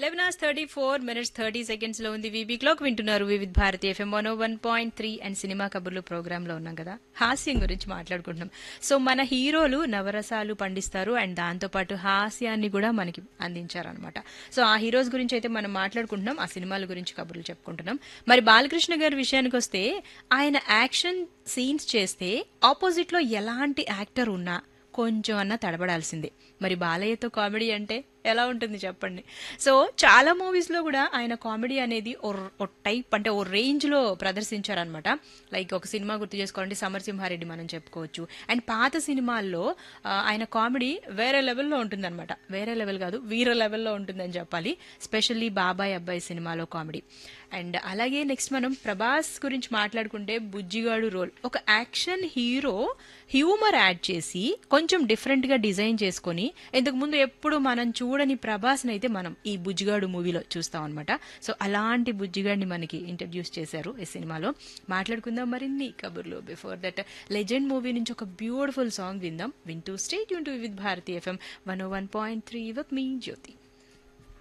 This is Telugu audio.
eleven hours thirty four minutes thirty seconds లో ఉంది వీబీ క్లాక్ వింటున్నారు Vividh Bharati FM one one point three and cinema కబుర్లు ప్రోగ్రామ్ లో ఉన్నాం కదా హాస్యం గురించి మాట్లాడుకుంటున్నాం సో మన హీరోలు నవరసాలు పండిస్తారు అండ్ దాంతో పాటు హాస్యాన్ని కూడా మనకి అందించారనమాట సో ఆ హీరోస్ గురించి అయితే మనం మాట్లాడుకుంటున్నాం ఆ సినిమాల గురించి కబుర్లు చెప్పుకుంటున్నాం మరి బాలకృష్ణ గారి విషయానికి వస్తే ఆయన యాక్షన్ సీన్స్ చేస్తే ఆపోజిట్ లో ఎలాంటి యాక్టర్ ఉన్నా కొంచెం అన్నా తడబడాల్సిందే మరి బాలయ్యతో కామెడీ అంటే ఎలా ఉంటుంది చెప్పండి సో చాలా మూవీస్లో కూడా ఆయన కామెడీ అనేది ఓ ఓ టైప్ అంటే ఓ రేంజ్లో ప్రదర్శించారనమాట లైక్ ఒక సినిమా గుర్తు చేసుకోవాలంటే సమరసింహారెడ్డి మనం చెప్పుకోవచ్చు అండ్ పాత సినిమాల్లో ఆ, ఆయన కామెడీ వేరే లెవెల్లో ఉంటుందన్నమాట వేరే లెవెల్ కాదు వీర లెవెల్లో ఉంటుందని చెప్పాలి స్పెషల్లీ బాబాయ్ అబ్బాయి సినిమాలో కామెడీ అండ్ అలాగే నెక్స్ట్ మనం ప్రభాస్ గురించి మాట్లాడుకుంటే బుజ్జిగాడు రోల్ ఒక యాక్షన్ హీరో హ్యూమర్ యాడ్ చేసి కొంచెం డిఫరెంట్గా డిజైన్ చేసుకొని ఇంతకు ముందు ఎప్పుడు మనం చూడని ప్రభాస్ని అయితే మనం ఈ బుజ్జిగాడు మూవీలో చూస్తాం అనమాట సో అలాంటి బుజ్జిగాడిని మనకి ఇంట్రడ్యూస్ చేశారు ఈ సినిమాలో మాట్లాడుకుందాం మరిన్ని కబుర్లు బిఫోర్ దట్ లెజెండ్ మూవీ నుంచి ఒక బ్యూటిఫుల్ సాంగ్ విందాం వింటూ స్టేట్ యూన్ to with Bharati FM one one point three with me Jyothi